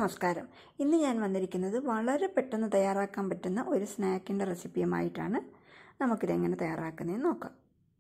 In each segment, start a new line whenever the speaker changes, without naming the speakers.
നമസ്കാരം ഇന്ന് ഞാൻ വന്നിരിക്കുന്നത് വളരെ പെട്ടെന്ന് തയ്യാറാക്കാൻ പറ്റുന്ന ഒരു സ്നാക്കിൻ്റെ റെസിപ്പിയുമായിട്ടാണ് നമുക്കിതെങ്ങനെ തയ്യാറാക്കുന്നതെന്ന് നോക്കാം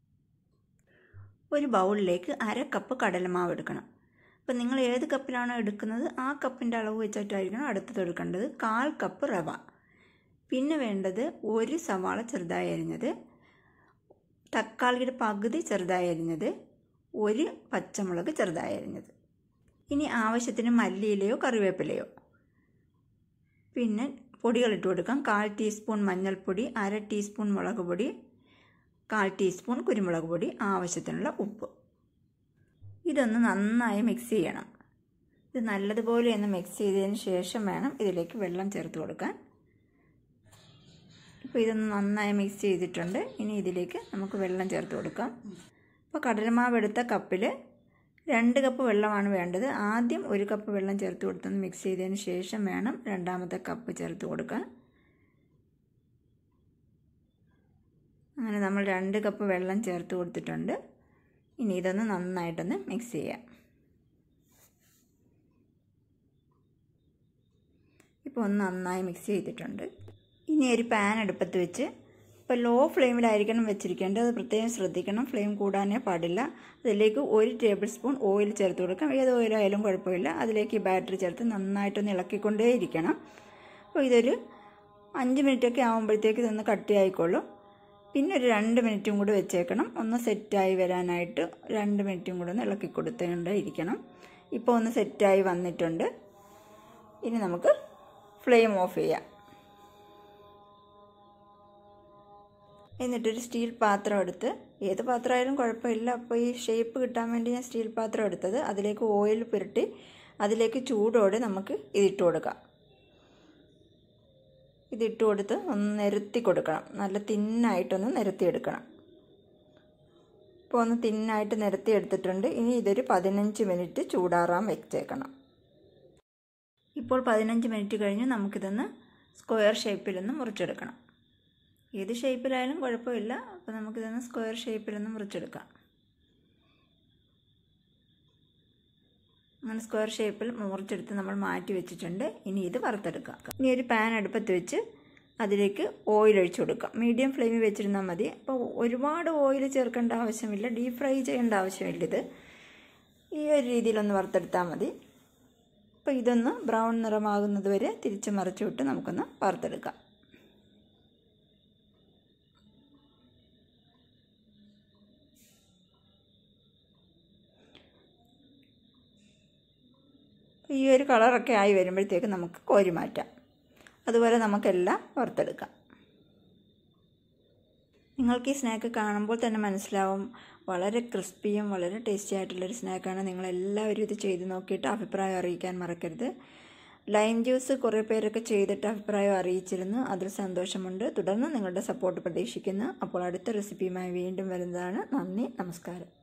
ഒരു ബൗളിലേക്ക് അര കപ്പ് കടലമാവ് എടുക്കണം അപ്പോൾ നിങ്ങൾ ഏത് കപ്പിലാണോ എടുക്കുന്നത് ആ കപ്പിൻ്റെ അളവ് വെച്ചിട്ടായിരിക്കണം അടുത്തത് എടുക്കേണ്ടത് കാൽ കപ്പ് റവ പിന്നെ വേണ്ടത് ഒരു സവാള ചെറുതായി അരിഞ്ഞത് തക്കാളിയുടെ പകുതി ചെറുതായി അരിഞ്ഞത് ഒരു പച്ചമുളക് ചെറുതായി അരിഞ്ഞത് ഇനി ആവശ്യത്തിന് മല്ലിയിലയോ കറിവേപ്പിലയോ പിന്നെ പൊടികൾ ഇട്ട് കൊടുക്കാം കാൽ ടീസ്പൂൺ മഞ്ഞൾപ്പൊടി അര ടീസ്പൂൺ മുളക് പൊടി കാൽ ടീസ്പൂൺ കുരുമുളക് പൊടി ആവശ്യത്തിനുള്ള ഉപ്പ് ഇതൊന്ന് നന്നായി മിക്സ് ചെയ്യണം ഇത് നല്ലതുപോലെ ഒന്ന് മിക്സ് ചെയ്തതിന് ശേഷം വേണം ഇതിലേക്ക് വെള്ളം ചേർത്ത് കൊടുക്കാൻ ഇപ്പോൾ ഇതൊന്ന് നന്നായി മിക്സ് ചെയ്തിട്ടുണ്ട് ഇനി ഇതിലേക്ക് നമുക്ക് വെള്ളം ചേർത്ത് കൊടുക്കാം ഇപ്പോൾ കടലമാവ് എടുത്ത കപ്പിൽ രണ്ട് കപ്പ് വെള്ളമാണ് വേണ്ടത് ആദ്യം ഒരു കപ്പ് വെള്ളം ചേർത്ത് കൊടുത്തൊന്ന് മിക്സ് ചെയ്തതിന് ശേഷം വേണം രണ്ടാമത്തെ കപ്പ് ചേർത്ത് കൊടുക്കാൻ അങ്ങനെ നമ്മൾ രണ്ട് കപ്പ് വെള്ളം ചേർത്ത് കൊടുത്തിട്ടുണ്ട് ഇനി ഇതൊന്ന് നന്നായിട്ടൊന്ന് മിക്സ് ചെയ്യാം ഇപ്പോൾ ഒന്ന് നന്നായി മിക്സ് ചെയ്തിട്ടുണ്ട് ഇനി ഒരു പാൻ അടുപ്പത്ത് വെച്ച് ഇപ്പോൾ ലോ ഫ്ലെയിമിലായിരിക്കണം വെച്ചിരിക്കേണ്ടത് അത് പ്രത്യേകം ശ്രദ്ധിക്കണം ഫ്ലെയിം കൂടാനേ പാടില്ല അതിലേക്ക് ഒരു ടേബിൾ സ്പൂൺ ഓയിൽ ചേർത്ത് കൊടുക്കാം ഏത് ഓയിലായാലും കുഴപ്പമില്ല അതിലേക്ക് ഈ ബാറ്ററി ചേർത്ത് നന്നായിട്ടൊന്ന് ഇളക്കിക്കൊണ്ടേ ഇരിക്കണം അപ്പോൾ ഇതൊരു അഞ്ച് മിനിറ്റൊക്കെ ആകുമ്പോഴത്തേക്ക് ഇതൊന്ന് കട്ടിയായിക്കോളും പിന്നെ ഒരു രണ്ട് മിനിറ്റും കൂടി വെച്ചേക്കണം ഒന്ന് സെറ്റായി വരാനായിട്ട് രണ്ട് മിനിറ്റും കൂടെ ഒന്ന് ഇളക്കി കൊടുത്തുകൊണ്ട് ഇരിക്കണം ഇപ്പോൾ ഒന്ന് സെറ്റായി വന്നിട്ടുണ്ട് ഇനി നമുക്ക് ഫ്ലെയിം ഓഫ് ചെയ്യാം എന്നിട്ടൊരു സ്റ്റീൽ പാത്രം എടുത്ത് ഏത് പാത്രമായാലും കുഴപ്പമില്ല അപ്പോൾ ഈ ഷേപ്പ് കിട്ടാൻ വേണ്ടി ഞാൻ സ്റ്റീൽ പാത്രം എടുത്തത് അതിലേക്ക് ഓയിൽ പുരട്ടി അതിലേക്ക് ചൂടോടെ നമുക്ക് ഇതിട്ട് കൊടുക്കാം ഇതിട്ട് കൊടുത്ത് ഒന്ന് നിരത്തി കൊടുക്കണം നല്ല തിന്നായിട്ടൊന്ന് നിരത്തിയെടുക്കണം ഇപ്പോൾ ഒന്ന് തിന്നായിട്ട് നിരത്തി എടുത്തിട്ടുണ്ട് ഇനി ഇതൊരു പതിനഞ്ച് മിനിറ്റ് ചൂടാറാൻ വെച്ചേക്കണം ഇപ്പോൾ പതിനഞ്ച് മിനിറ്റ് കഴിഞ്ഞ് നമുക്കിതൊന്ന് സ്ക്വയർ ഷേപ്പിലൊന്ന് മുറിച്ചെടുക്കണം ഏത് ഷേപ്പിലായാലും കുഴപ്പമില്ല അപ്പോൾ നമുക്കിതൊന്ന് സ്ക്വയർ ഷേപ്പിലൊന്ന് മുറിച്ചെടുക്കാം അങ്ങനെ സ്ക്വയർ ഷേപ്പിൽ മുറിച്ചെടുത്ത് നമ്മൾ മാറ്റി വെച്ചിട്ടുണ്ട് ഇനി ഇത് വറുത്തെടുക്കാം ഇനി ഒരു പാൻ അടുപ്പത്ത് വെച്ച് അതിലേക്ക് ഓയിൽ ഒഴിച്ചു കൊടുക്കാം മീഡിയം ഫ്ലെയിമിൽ വെച്ചിരുന്നാൽ മതി അപ്പോൾ ഒരുപാട് ഓയിൽ ചേർക്കേണ്ട ആവശ്യമില്ല ഡീപ് ഫ്രൈ ചെയ്യേണ്ട ആവശ്യമില്ല ഇത് ഈ ഒരു രീതിയിലൊന്ന് വറുത്തെടുത്താൽ മതി അപ്പോൾ ഇതൊന്ന് ബ്രൗൺ നിറമാകുന്നത് വരെ തിരിച്ച് മറിച്ചു വിട്ട് നമുക്കൊന്ന് വറുത്തെടുക്കാം ഈ ഒരു കളറൊക്കെ ആയി വരുമ്പോഴത്തേക്ക് നമുക്ക് കോരി മാറ്റാം അതുപോലെ നമുക്കെല്ലാം വറുത്തെടുക്കാം നിങ്ങൾക്ക് ഈ സ്നാക്ക് കാണുമ്പോൾ തന്നെ മനസ്സിലാവും വളരെ ക്രിസ്പിയും വളരെ ടേസ്റ്റി ആയിട്ടുള്ളൊരു സ്നാക്കാണ് നിങ്ങളെല്ലാവരും ഇത് ചെയ്ത് നോക്കിയിട്ട് അഭിപ്രായം അറിയിക്കാൻ മറക്കരുത് ലൈം ജ്യൂസ് കുറേ പേരൊക്കെ ചെയ്തിട്ട് അഭിപ്രായം അറിയിച്ചിരുന്നു അതിൽ സന്തോഷമുണ്ട് തുടർന്ന് നിങ്ങളുടെ സപ്പോർട്ട് പ്രതീക്ഷിക്കുന്നു അപ്പോൾ അടുത്ത റെസിപ്പിയുമായി വീണ്ടും വരുന്നതാണ് നന്ദി നമസ്കാരം